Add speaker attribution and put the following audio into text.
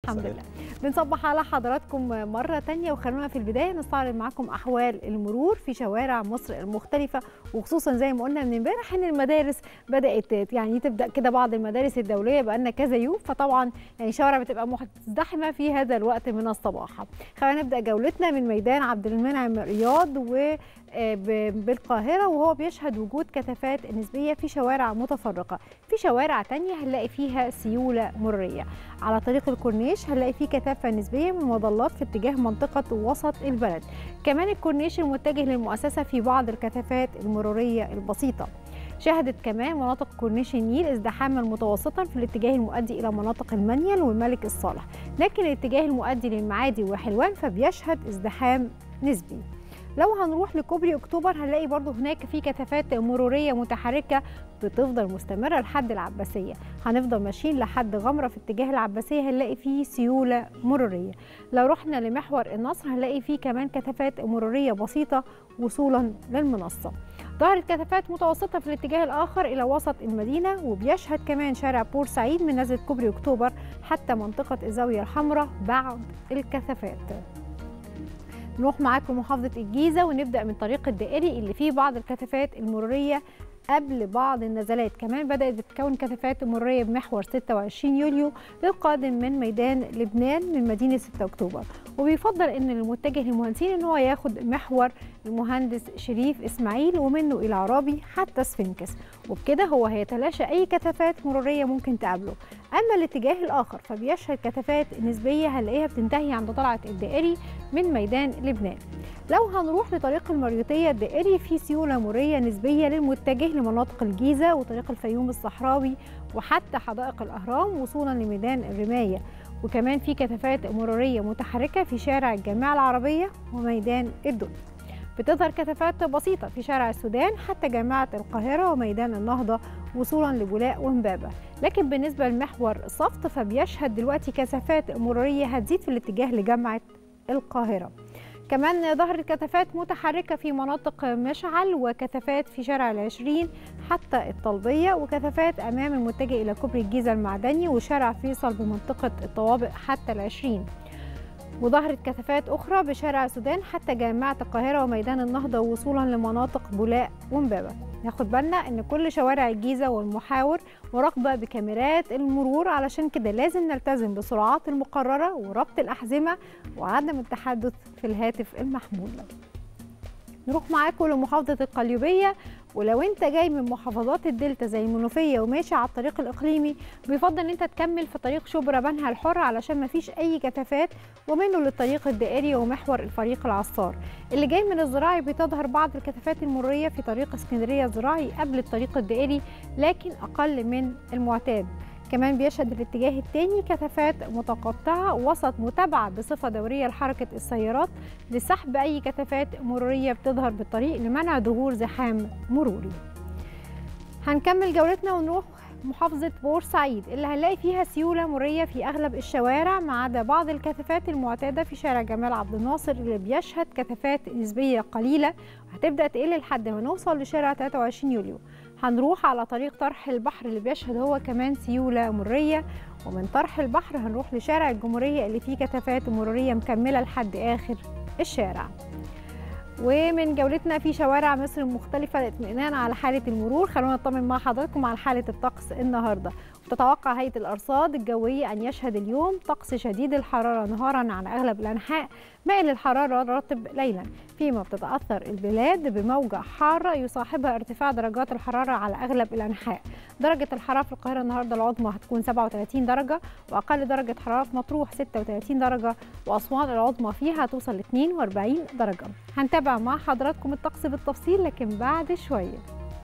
Speaker 1: الحمد لله بنصبح على حضراتكم مرة تانية وخلونا في البداية نستعرض معاكم أحوال المرور في شوارع مصر المختلفة وخصوصا زي ما قلنا من امبارح إن المدارس بدأت يعني تبدأ كده بعض المدارس الدولية بقالنا كذا يوم فطبعا يعني شوارع بتبقى مزدحمة في هذا الوقت من الصباح خلينا نبدأ جولتنا من ميدان عبد المنعم رياض و بالقاهرة وهو بيشهد وجود كثافات نسبية في شوارع متفرقة في شوارع تانية هنلاقي فيها سيولة مرورية على طريق الكورنيش هنلاقي فيه كثافة نسبية من المظلات في اتجاه منطقة وسط البلد كمان الكورنيش المتجه للمؤسسة في بعض الكثافات المرورية البسيطة شهدت كمان مناطق كورنيش النيل ازدحاما متوسطا في الاتجاه المؤدي الى مناطق المنيل والملك الصالح لكن الاتجاه المؤدي للمعادي وحلوان فبيشهد ازدحام نسبي لو هنروح لكوبري اكتوبر هنلاقي برضو هناك في كثافات مروريه متحركه بتفضل مستمره لحد العباسيه هنفضل ماشيين لحد غمره في اتجاه العباسيه هنلاقي فيه سيوله مروريه لو رحنا لمحور النصر هنلاقي فيه كمان كثافات مروريه بسيطه وصولا للمنصه ظهرت كثافات متوسطة في الاتجاه الآخر إلى وسط المدينة وبيشهد كمان شارع بورسعيد من نزلة كوبري أكتوبر حتى منطقة الزاوية الحمراء بعض الكثافات نروح معاكم محافظة الجيزة ونبدأ من طريق الدائري اللي فيه بعض الكثافات المرورية قبل بعض النزلات كمان بدأت بتكون كثافات مرورية بمحور 26 يوليو للقادم من ميدان لبنان من مدينة 6 أكتوبر وبيفضل ان المتجه للمهندسين ان هو ياخد محور المهندس شريف اسماعيل ومنه الى عرابي حتى سفنكس وبكده هو هيتلاشى اي كثافات مروريه ممكن تقابله اما الاتجاه الاخر فبيشهد كثافات نسبيه هنلاقيها بتنتهي عند طلعه الدائري من ميدان لبنان لو هنروح لطريق المريوطيه الدائري في سيوله مروريه نسبيه للمتجه لمناطق الجيزه وطريق الفيوم الصحراوي وحتى حدائق الاهرام وصولا لميدان الرمايه وكمان في كثافات مرورية متحركة في شارع الجامعة العربية وميدان الدول بتظهر كثافات بسيطة في شارع السودان حتى جامعة القاهرة وميدان النهضة وصولا لبولاق ومبابة لكن بالنسبة لمحور صفت فبيشهد دلوقتي كثافات مرورية هتزيد في الاتجاه لجامعة القاهرة كمان ظهرت كثافات متحركة في مناطق مشعل وكثافات في شارع العشرين حتى الطلبية وكثافات أمام المتجه إلى كوبري الجيزة المعدني وشارع فيصل بمنطقة الطوابق حتى العشرين وظهرت كثافات أخرى بشارع السودان حتى جامعة القاهرة وميدان النهضة وصولا لمناطق بولاق ومبابة ناخد بالنا ان كل شوارع الجيزه والمحاور مراقبه بكاميرات المرور علشان كده لازم نلتزم بالسرعات المقرره وربط الاحزمه وعدم التحدث في الهاتف المحمول نروح معاكم لمحافظه القليوبيه ولو انت جاي من محافظات الدلتا زي المنوفيه وماشي على الطريق الاقليمي بيفضل ان انت تكمل في طريق شبرا بنها الحر علشان ما فيش اي كثافات ومنه للطريق الدائري ومحور الفريق العصار اللي جاي من الزراعي بتظهر بعض الكثافات المروريه في طريق اسكندريه الزراعي قبل الطريق الدائري لكن اقل من المعتاد كمان بيشهد الاتجاه الثاني كثافات متقطعة وسط متابعة بصفة دورية لحركة السيارات لسحب أي كثافات مرورية بتظهر بالطريق لمنع ظهور زحام مروري هنكمل جولتنا ونروح محافظة بورسعيد اللي هنلاقي فيها سيولة مرية في أغلب الشوارع ما عدا بعض الكثافات المعتادة في شارع جمال عبد الناصر اللي بيشهد كثافات نسبية قليلة وهتبدأ تقل لحد ما نوصل لشارع 23 يوليو هنروح على طريق طرح البحر اللي بيشهد هو كمان سيولة مرية ومن طرح البحر هنروح لشارع الجمهورية اللي فيه كثافات مرورية مكملة لحد آخر الشارع ومن جولتنا في شوارع مصر المختلفة للاطمئنان على حالة المرور خلونا نطمن مع حضراتكم على حالة الطقس النهاردة تتوقع هيئة الأرصاد الجوية أن يشهد اليوم طقس شديد الحرارة نهارا على أغلب الأنحاء مائل الحرارة رطب ليلا فيما بتتأثر البلاد بموجة حارة يصاحبها ارتفاع درجات الحرارة على أغلب الأنحاء درجة الحرارة في القاهرة النهاردة العظمى هتكون 37 درجة وأقل درجة حرارة في مطروح 36 درجة وأسوان العظمى فيها هتوصل ل 42 درجة هنتابع مع حضراتكم الطقس بالتفصيل لكن بعد شوية